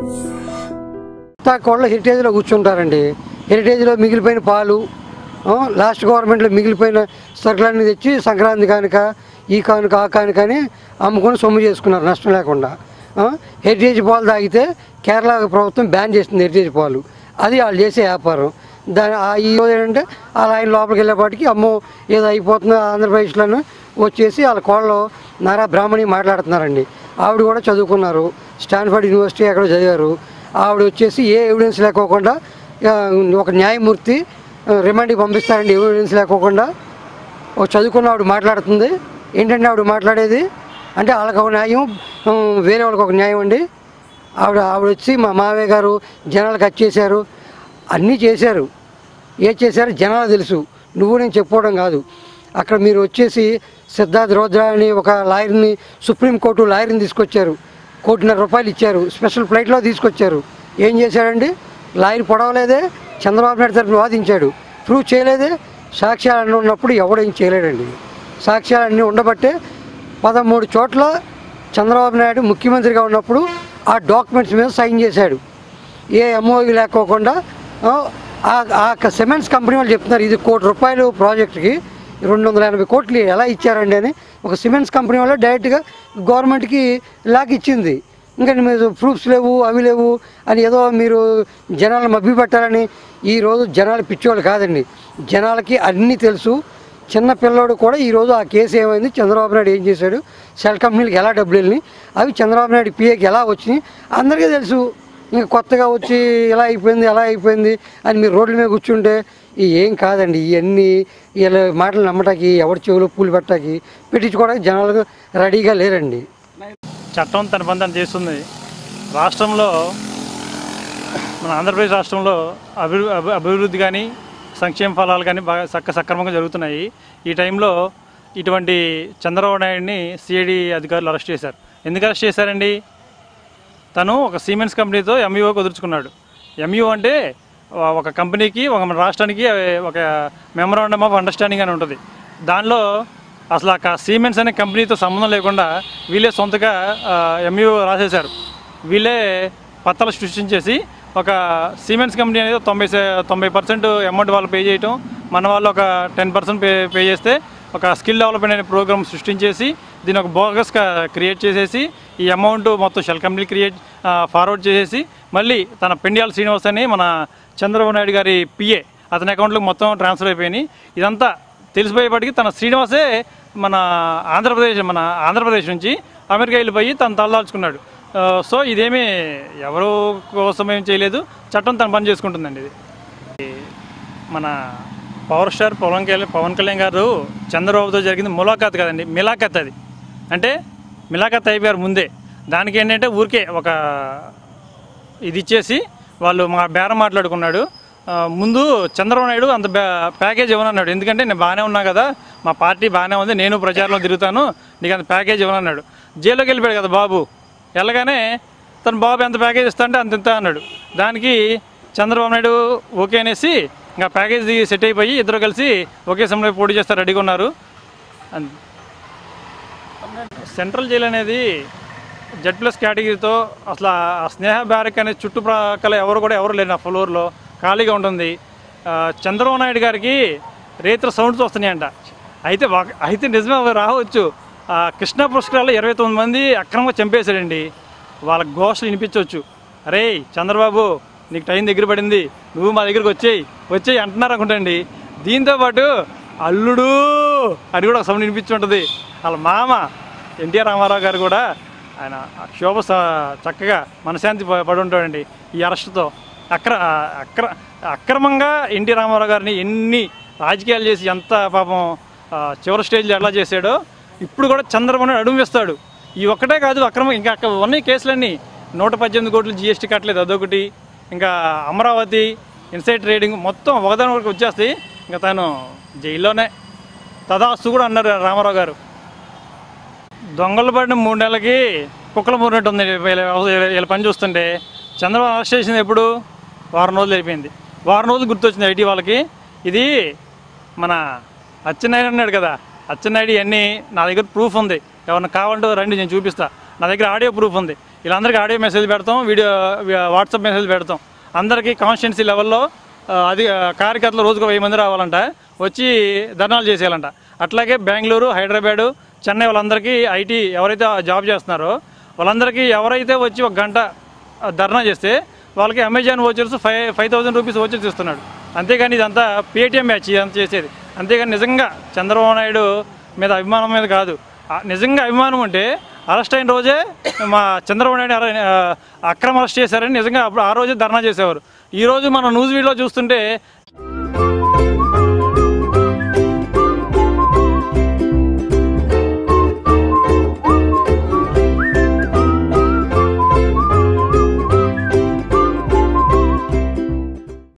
కోళ్ళ హెరిటేజ్లో కూర్చుంటారండి హెరిటేజ్లో మిగిలిపోయిన పాలు ఆ, లాస్ట్ గవర్నమెంట్లో మిగిలిపోయిన సరుకులన్నీ తెచ్చి సంక్రాంతి కానుక ఈ కానుక ఆ కానుక అని అమ్ముకొని సొమ్ము చేసుకున్నారు నష్టం లేకుండా ఆ, హెరిటేజ్ పాలు తాగితే కేరళ ప్రభుత్వం బ్యాన్ చేసింది హెరిటేజ్ పాలు అది వాళ్ళు చేసే వ్యాపారం దాని ఆ ఈ రోజు ఏంటంటే ఆ లైన్ లోపలికి వెళ్ళేపాటికి అమ్మో ఏదో అయిపోతుంది ఆంధ్రప్రదేశ్లోనే వచ్చేసి వాళ్ళ కోళ్ళు నారా బ్రాహ్మణి మాట్లాడుతున్నారండి ఆవిడ కూడా చదువుకున్నారు స్టాన్ఫర్డ్ యూనివర్సిటీ ఎక్కడో చదివారు ఆవిడ వచ్చేసి ఏ ఎవిడెన్స్ లేకోకుండా ఆ, ఒక న్యాయమూర్తి ఆ, రిమాండ్కి పంపిస్తారండి ఎవిడెన్స్ లేకోకుండా ఒక చదువుకున్న ఆవిడ మాట్లాడుతుంది ఏంటంటే ఆవిడ మాట్లాడేది అంటే వాళ్ళకి ఒక న్యాయం ఆ, వేరే వాళ్ళకి ఒక న్యాయం అండి ఆవిడ ఆవిడ వచ్చి మా మావయ్య గారు జనాలకు వచ్చేసారు అన్నీ చేశారు ఏ చేశారో జనాలు తెలుసు నువ్వు నేను చెప్పుకోవడం కాదు అక్కడ మీరు వచ్చేసి సిద్ధార్థ్ రౌద్ర అని ఒక లాయర్ని సుప్రీంకోర్టు లాయర్ని తీసుకొచ్చారు కోటిన్నర రూపాయలు ఇచ్చారు స్పెషల్ ఫ్లైట్లో తీసుకొచ్చారు ఏం చేశాడండి లాయర్ పొడవలేదే చంద్రబాబు నాయుడు తరఫున వాదించాడు ప్రూవ్ చేయలేదే సాక్ష్యాలన్నీ ఉన్నప్పుడు ఎవడేం చేయలేడండి సాక్ష్యాలన్నీ ఉండబట్టే పదమూడు చోట్ల చంద్రబాబు నాయుడు ముఖ్యమంత్రిగా ఉన్నప్పుడు ఆ డాక్యుమెంట్స్ మీద సైన్ చేశాడు ఏ ఎంఓఈ లేకోకుండా ఆ, ఆ- ఆ సిమెంట్స్ కంపెనీ వాళ్ళు చెప్తున్నారు ఇది కోటి రూపాయలు ప్రాజెక్ట్కి రెండు వందల ఎనభై కోట్లు ఎలా ఇచ్చారండి అని ఒక సిమెంట్స్ కంపెనీ వాళ్ళు డైరెక్ట్గా గవర్నమెంట్కి లాక్ ఇచ్చింది ఇంకా మీరు ప్రూఫ్స్ లేవు అవి లేవు అని ఏదో మీరు జనాలను మభ్య పెట్టాలని ఈరోజు జనాలు పిచ్చోళ్ళు కాదండి జనాలకి అన్నీ తెలుసు చిన్న పిల్లోడు కూడా ఈరోజు ఆ కేసు ఏమైంది చంద్రబాబు నాయుడు ఏం చేశాడు సెల్ కంపెనీలకు ఎలా డబ్బులు వెళ్ళినాయి అవి చంద్రబాబు నాయుడు పిఏకి ఎలా వచ్చినాయి అందరికీ తెలుసు ఇంకా కొత్తగా వచ్చి ఎలా అయిపోయింది ఎలా అయిపోయింది అని మీరు రోడ్ల మీద కూర్చుంటే ఇవి ఏం కాదండి ఇవన్నీ ఇలా మాటలు నమ్మటానికి ఎవరి చెవులో పూలు పెట్టడానికి పెట్టించుకోవడానికి జనాలకు రెడీగా లేరండి చట్టం తన పని తను చేస్తుంది రాష్ట్రంలో మన ఆంధ్రప్రదేశ్ రాష్ట్రంలో అభివృ అభి- అభివృద్ధి కానీ సంక్షేమ ఫలాలు కానీ బాగా సక్క సక్రమంగా జరుగుతున్నాయి ఈ టైంలో ఇటువంటి చంద్రబాబు నాయుడిని సిఐడి అధికారులు అరెస్ట్ చేశారు ఎందుకు అరెస్ట్ చేశారండి తను ఒక సిమెంట్స్ కంపెనీతో ఎంఈఓ కుదుర్చుకున్నాడు ఎంఈఓ అంటే ఆ, ఒక కంపెనీకి ఒక మన రాష్ట్రానికి ఒక మెమరాండమ్ ఆఫ్ అండర్స్టాండింగ్ అని ఉంటుంది దానిలో అసలు ఆ సిమెంట్స్ అనే కంపెనీతో సంబంధం లేకుండా వీళ్ళే సొంతగా ఎంఈఓ రాసేశారు వీళ్ళే పత్రాలు సృష్టించేసి ఒక సిమెంట్స్ కంపెనీ అనేది తొంభై శా- తొంభై పర్సెంట్ అమౌంట్ వాళ్ళు పే చేయటం మన వాళ్ళు ఒక టెన్ పర్సెంట్ పే పే చేస్తే ఒక స్కిల్ డెవలప్మెంట్ అనే ప్రోగ్రామ్ సృష్టించేసి దీని ఒక బోగస్గా క్రియేట్ చేసేసి ఈ అమౌంట్ మొత్తం షెల్ కంపెనీ క్రియేట్ ఫార్వర్డ్ చేసేసి మళ్ళీ తన పెండియాల శ్రీనివాస్ అని మన చంద్రబాబు నాయుడు గారి పిఏ అతని అకౌంట్లోకి మొత్తం ట్రాన్స్ఫర్ అయిపోయినాయి ఇదంతా తెలిసిపోయేపటికి తన శ్రీనివాసే మన ఆంధ్రప్రదేశ్ మన ఆంధ్రప్రదేశ్ నుంచి అమెరికా వెళ్ళిపోయి తను తలదాల్చుకున్నాడు ఆ, సో ఇదేమీ ఎవరు కోసం ఏం చేయలేదు చట్టం తన పని చేసుకుంటుందండి ఇది మన పవర్ స్టార్ పవన్ కళ్యాణ్ పవన్ కళ్యాణ్ గారు చంద్రబాబుతో జరిగింది ములాఖాత్ కదండి మిలాఖత్ అది అంటే మిలాఖత్ అయిపోయారు ముందే దానికి ఏంటంటే ఊరికే ఒక ఇది ఇచ్చేసి వాళ్ళు మా బేరం మాట్లాడుకున్నాడు ఆ, ముందు చంద్రబాబు నాయుడు అంత బ్యా- ప్యాకేజ్ ఇవ్వనన్నాడు ఎందుకంటే నేను బాగానే ఉన్నా కదా మా పార్టీ బాగానే ఉంది నేను ప్రచారంలో తిరుగుతాను నీకు అంత ప్యాకేజ్ ఇవ్వనన్నాడు జైల్లోకి వెళ్ళిపోయాడు కదా బాబు వెళ్ళగానే తన బాబు ఎంత ప్యాకేజ్ ఇస్తా అంటే అంత ఇంత అన్నాడు దానికి చంద్రబాబు నాయుడు ఓకే అనేసి ఇంకా ప్యాకేజ్ సెట్ అయిపోయి ఇద్దరు కలిసి ఒకే సమయంలో పోటీ చేస్తారు రెడీగా ఉన్నారు అన్- సెంట్రల్ జైలు అనేది జెడ్ ప్లస్ కేటగిరీతో అసలు ఆ స్నేహ బ్యారక్ అనే చుట్టుప్రక్కల ఎవరు కూడా ఎవరు లేరు ఆ ఫ్లోర్లో ఖాళీగా ఉంటుంది ఆ, చంద్రబాబు నాయుడు గారికి రేతుల సౌండ్స్ వస్తున్నాయంట అయితే వా- అయితే నిజమే అవి రావచ్చు ఆ, కృష్ణా పుష్కరాల్లో ఇరవై తొమ్మిది మంది అక్రమంగా చంపేశాడండి వాళ్ళ ఘోషలు వినిపించవచ్చు అరే చంద్రబాబు నీకు టైం దగ్గర పడింది నువ్వు మా దగ్గరికి వచ్చేయి వచ్చేయి అంటున్నారు అనుకుంటండి దీంతో పాటు అల్లుడు అని కూడా ఒక సౌండ్ వినిపించుంటుంది వాళ్ళ మామ ఎన్టీఆర్ రామారావు గారు కూడా ఆయన ఆ క్షోభ స- చక్కగా మనశాంతి ప- పడి ఉంటాడండి ఈ అరెస్టుతో అక్ర అక్ర అక్రమంగా ఎన్టీ రామారావు గారిని ఎన్ని రాజకీయాలు చేసి ఎంత పాపం ఆ, చివరి స్టేజ్లో ఎలా చేశాడో ఇప్పుడు కూడా చంద్రబాబు నాయుడు అడుగు వేస్తాడు ఈ ఒక్కటే కాదు అక్రమం ఇంకా అక్కడ ఉన్నాయి కేసులన్నీ నూట పద్దెనిమిది కోట్లు జీఎస్టీ కట్టలేదు అదొకటి ఇంకా అమరావతి ఇన్సైడ్ ట్రేడింగ్ మొత్తం ఒకదాని వరకు వచ్చేస్తాయి ఇంకా తను జైల్లోనే తదాస్తు కూడా అన్నారు రామారావు గారు దొంగలు పడిన మూడు నెలలకి కుక్కలు మూరినట్టు ఉంది వీళ్ళ వీళ్ళ- వీళ్ళ పని చూస్తుంటే చంద్రబాబు అరెస్ట్ చేసింది ఎప్పుడు వారం రోజులు అయిపోయింది వారం రోజులు గుర్తొచ్చింది ఐటీ వాళ్ళకి ఇది మన అచ్చెన్నాయుడు అన్నాడు కదా అచ్చెన్నాయుడు ఇవన్నీ నా దగ్గర ప్రూఫ్ ఉంది ఎవరన్నా కావాలంటే రండి నేను చూపిస్తా నా దగ్గర ఆడియో ప్రూఫ్ ఉంది వీళ్ళందరికీ ఆడియో మెసేజ్ పెడతాం వీడియో వాట్సాప్ మెసేజ్ పెడతాం అందరికీ కాన్స్టిట్యున్సీ లెవెల్లో ఆ, అది ఆ, కార్యకర్తలు రోజుకు వెయ్యి మంది రావాలంట వచ్చి ధర్నాలు చేసేయాలంట అట్లాగే బెంగళూరు హైదరాబాదు చెన్నై వాళ్ళందరికీ ఐటీ ఎవరైతే జాబ్ చేస్తున్నారో వాళ్ళందరికీ ఎవరైతే వచ్చి ఒక గంట ఆ, ధర్నా చేస్తే వాళ్ళకి Amazon vouchers five five thousand rupees vouchers ఇస్తున్నాడు అంతేగాని ఇదంతా పేటిఎం బ్యాచ్ ఇదంతా చేసేది అంతేగాని నిజంగా చంద్రబాబు నాయుడు మీద అభిమానం మీద కాదు ఆ, నిజంగా అభిమానం ఉంటే అరెస్ట్ అయిన రోజే మా చంద్రబాబు నాయుడు అరె- ఆ, అక్రమ అరెస్ట్ చేశారని నిజంగా అప్పుడు ఆ రోజే ధర్నా చేసేవారు ఈ రోజు మనం న్యూస్ వీడియోలో చూస్తుంటే